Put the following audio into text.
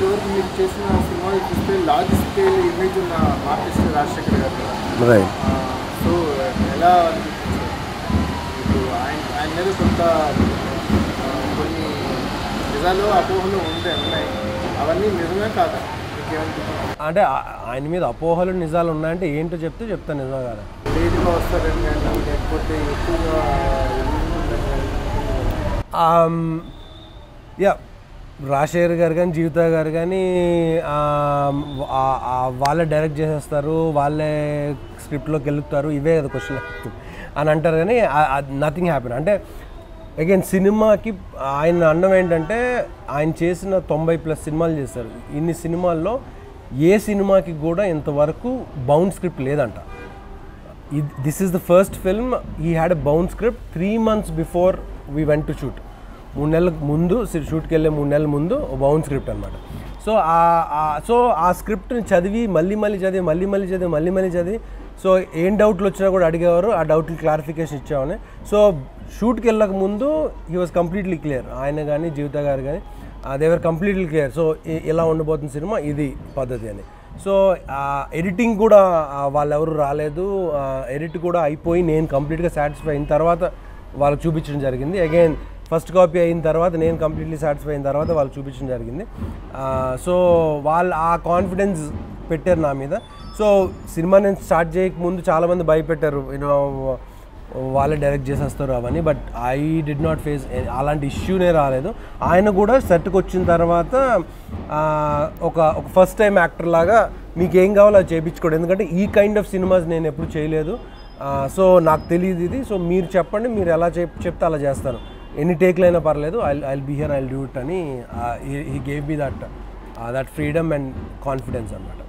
ఇదివరకు మీరు చేసిన సినిమాలు చూస్తే లార్జ్ స్కేల్ ఇమేజ్ ఉన్న ఆర్టిస్ట్ రాజశేఖర్ గారు కదా రైట్ ఆ, సో ఎలా అనిపించింది ఇప్పుడు ఆయన ఆయన మీద కొంత ఆ, కొన్ని నిజాలు అపోహలు ఉండే ఉన్నాయి అవన్నీ నిజమే కాదా మీకేమనిపించింది అంటే ఆ- ఆయన మీద అపోహలు నిజాలు ఉన్నాయంటే ఏంటో చెప్తే చెప్తాను నిజం కాదా లేట్గా వస్తారని కానీ లేకపోతే ఎక్కువగా ఉందని కానీ యా రాజశేఖర్ గారు కానీ జీవిత గారు కానీ వాళ్ళే డైరెక్ట్ చేసేస్తారు వాళ్ళే స్క్రిప్ట్లోకి వెళ్తారు ఇవే కదా క్వశ్చన్ అని అంటారు కానీ నథింగ్ హ్యాపీన్ అంటే అగైన్ సినిమాకి ఆయన అన్నం ఏంటంటే ఆయన చేసిన తొంభై ప్లస్ సినిమాలు చేస్తారు ఇన్ని సినిమాల్లో ఏ సినిమాకి కూడా ఇంతవరకు బౌండ్ స్క్రిప్ట్ లేదంట this is the first film we had a bound script three months before we went to shoot మూడు నెలల ముందు షూట్కి వెళ్ళే మూడు నెలల ముందు బౌన్ స్క్రిప్ట్ అనమాట సో సో ఆ స్క్రిప్ట్ని చదివి మళ్ళీ మళ్ళీ చదివి మళ్ళీ మళ్ళీ చదివి మళ్ళీ మళ్ళీ చదివి సో ఏం డౌట్లు వచ్చినా కూడా అడిగేవారు ఆ డౌట్లు క్లారిఫికేషన్ ఇచ్చామని సో షూట్కి వెళ్ళక ముందు హీ వాజ్ కంప్లీట్లీ క్లియర్ ఆయన కానీ జీవిత గారు కానీ దేవర్ కంప్లీట్లీ క్లియర్ సో ఇలా ఉండబోతున్న సినిమా ఇది పద్ధతి అని సో ఎడిటింగ్ కూడా ఆ, వాళ్ళెవరు రాలేదు ఎడిట్ కూడా అయిపోయి నేను కంప్లీట్గా సాటిస్ఫై అయిన తర్వాత వాళ్ళకి చూపించడం జరిగింది అగైన్ ఫస్ట్ కాపీ అయిన తర్వాత నేను కంప్లీట్లీ సాటిస్ఫై అయిన తర్వాత వాళ్ళు చూపించడం జరిగింది సో వాళ్ళు ఆ కాన్ఫిడెన్స్ పెట్టారు నా మీద సో సినిమా నేను స్టార్ట్ చేయకముందు చాలామంది భయపెట్టారు యూనో వాళ్ళే డైరెక్ట్ చేసేస్తారు అవన్నీ but I did not face అలాంటి ఇష్యూనే రాలేదు ఆయన కూడా సెట్కి వచ్చిన తర్వాత ఆ, ఒక ఒక ఫస్ట్ టైం యాక్టర్ లాగా మీకు ఏం కావాలో అది చేయించుకోండి ఎందుకంటే ఈ కైండ్ ఆఫ్ సినిమాస్ నేను ఎప్పుడు చేయలేదు సో నాకు తెలియదు ఇది సో మీరు చెప్పండి మీరు ఎలా చెప్ చెప్తే అలా చేస్తాను ఎన్ని టేక్లు అయినా పర్లేదు I I be here I do it అని he gave me that that freedom and confidence అనమాట